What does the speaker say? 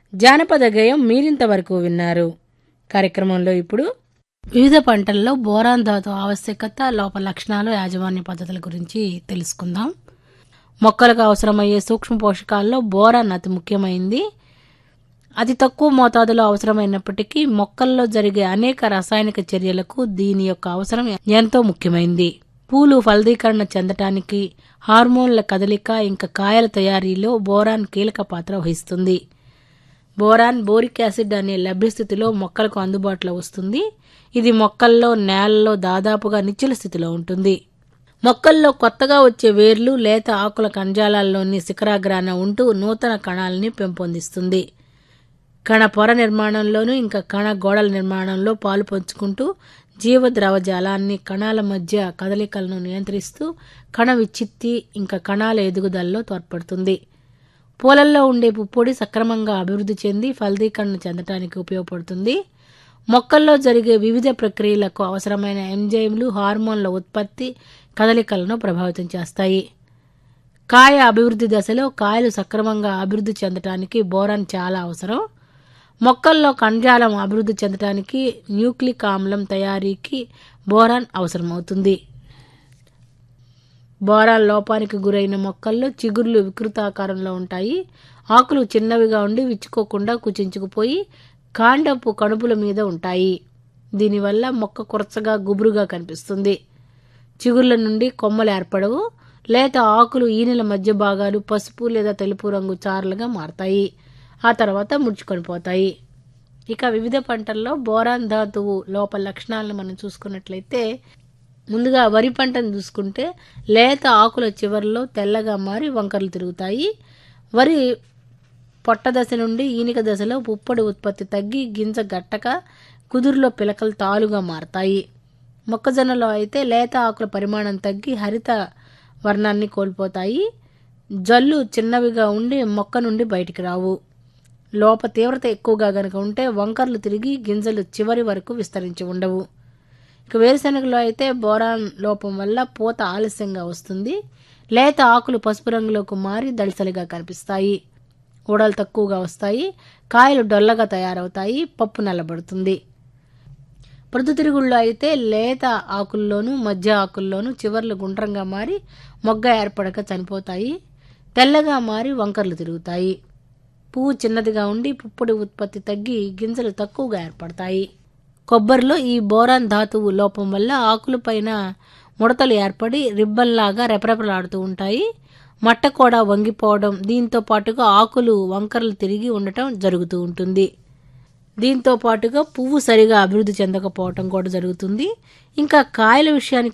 జానపద గేయం మీరింతవరకు విన్నారు కార్యక్రమంలో ఇప్పుడు వివిధ పంటల్లో బోరాన్ ధాతు ఆవశ్యకత లోప లక్షణాలు యాజమాన్య పద్ధతుల గురించి తెలుసుకుందాం మొక్కలకు అవసరమయ్యే సూక్ష్మ పోషకాల్లో బోరాన్ అతి ముఖ్యమైంది అతి తక్కువ మోతాదులో అవసరమైనప్పటికీ మొక్కల్లో జరిగే అనేక రసాయనిక చర్యలకు దీని యొక్క అవసరం ఎంతో ముఖ్యమైంది పూలు ఫలదీకరణ చెందటానికి హార్మోన్ల కదలిక ఇంకా కాయల తయారీలో బోరాన్ కీలక పాత్ర వహిస్తుంది బోరాన్ బోరిక్ యాసిడ్ అనే లభ్యస్థితిలో మొక్కలకు అందుబాటులో వస్తుంది ఇది మొక్కల్లో నేలలో దాదాపుగా నిశ్చల స్థితిలో ఉంటుంది మొక్కల్లో కొత్తగా వచ్చే వేర్లు లేత ఆకుల కణజాలాల్లోని శిఖరాగ్రాన ఉంటూ నూతన కణాలని పెంపొందిస్తుంది కణ పొర నిర్మాణంలోనూ ఇంకా కణ గోడల నిర్మాణంలో పాలు పంచుకుంటూ జీవద్రవ జాలాన్ని కణాల మధ్య కదలికలను నియంత్రిస్తూ కణ విచ్చిత్తి ఇంకా కణాల ఎదుగుదలలో తోడ్పడుతుంది పూలల్లో ఉండే పుప్పొడి సక్రమంగా అభివృద్ధి చెంది ఫలదీకరణ చెందటానికి ఉపయోగపడుతుంది మొక్కల్లో జరిగే వివిధ ప్రక్రియలకు అవసరమైన ఎంజైమ్లు హార్మోన్ల ఉత్పత్తి కదలికలను ప్రభావితం చేస్తాయి కాయ అభివృద్ధి దశలో కాయలు సక్రమంగా అభివృద్ధి చెందటానికి బోరాన్ చాలా అవసరం మొక్కల్లో కణజాలం అభివృద్ధి చెందటానికి న్యూక్లిక్ ఆమ్లం తయారీకి బోరాన్ అవసరమవుతుంది బోరాన్ లోపానికి గురైన మొక్కల్లో చిగుర్లు వికృతాకారంలో ఉంటాయి ఆకులు చిన్నవిగా ఉండి విచ్చుకోకుండా కుచించుకుపోయి కాండపు కణుపుల మీద ఉంటాయి దీనివల్ల మొక్క కురచగా గుబురుగా కనిపిస్తుంది చిగుర్ల నుండి కొమ్మలు ఏర్పడవు లేత ఆకులు ఈనెల మధ్య భాగాలు పసుపు లేదా తెలుపు రంగు చారలుగా మారతాయి ఆ తర్వాత ముడుచుకొని పోతాయి ఇక వివిధ పంటల్లో బోరాన్ ధాతువు లోపల లక్షణాలను మనం చూసుకున్నట్లయితే ముందుగా వరి పంటను చూసుకుంటే లేత ఆకుల చివరిలో తెల్లగా మారి వంకరలు తిరుగుతాయి వరి పొట్ట దశ నుండి ఈనిక దశలో పుప్పొడి ఉత్పత్తి తగ్గి గింజ గట్టక కుదురులో పిలకలు తాలుగా మారతాయి మొక్కజొన్నలో అయితే లేత ఆకుల పరిమాణం తగ్గి హరిత వర్ణాన్ని కోల్పోతాయి జల్లు చిన్నవిగా ఉండి మొక్క నుండి బయటికి రావు లోప తీవ్రత ఎక్కువగా గనక ఉంటే వంకర్లు తిరిగి గింజలు చివరి వరకు విస్తరించి ఉండవు ఇక వేరుశనగలో అయితే బోరాన్ లోపం వల్ల పూత ఆలస్యంగా వస్తుంది లేత ఆకులు పసుపు రంగులోకి మారి దళసలిగా కనిపిస్తాయి ఊడలు తక్కువగా వస్తాయి కాయలు డొల్లగా తయారవుతాయి పప్పు నల్లబడుతుంది ప్రొద్దుతిరుగుళ్ళు అయితే లేత ఆకుల్లోనూ మధ్య ఆకుల్లోనూ చివర్లు గుండ్రంగా మారి మొగ్గ ఏర్పడక చనిపోతాయి తెల్లగా మారి వంకర్లు తిరుగుతాయి పువ్వు చిన్నదిగా ఉండి పుప్పొడి ఉత్పత్తి తగ్గి గింజలు తక్కువగా ఏర్పడతాయి కొబ్బరిలో ఈ బోరాన్ ధాతువు లోపం వల్ల ఆకులపైన ముడతలు ఏర్పడి రిబ్బన్లాగా రెపరెపలాడుతూ ఉంటాయి మట్ట కూడా వంగిపోవడం దీంతో పాటుగా ఆకులు వంకరలు తిరిగి ఉండటం జరుగుతూ ఉంటుంది దీంతో పాటుగా పువ్వు సరిగా అభివృద్ధి చెందకపోవటం కూడా జరుగుతుంది ఇంకా కాయల విషయానికి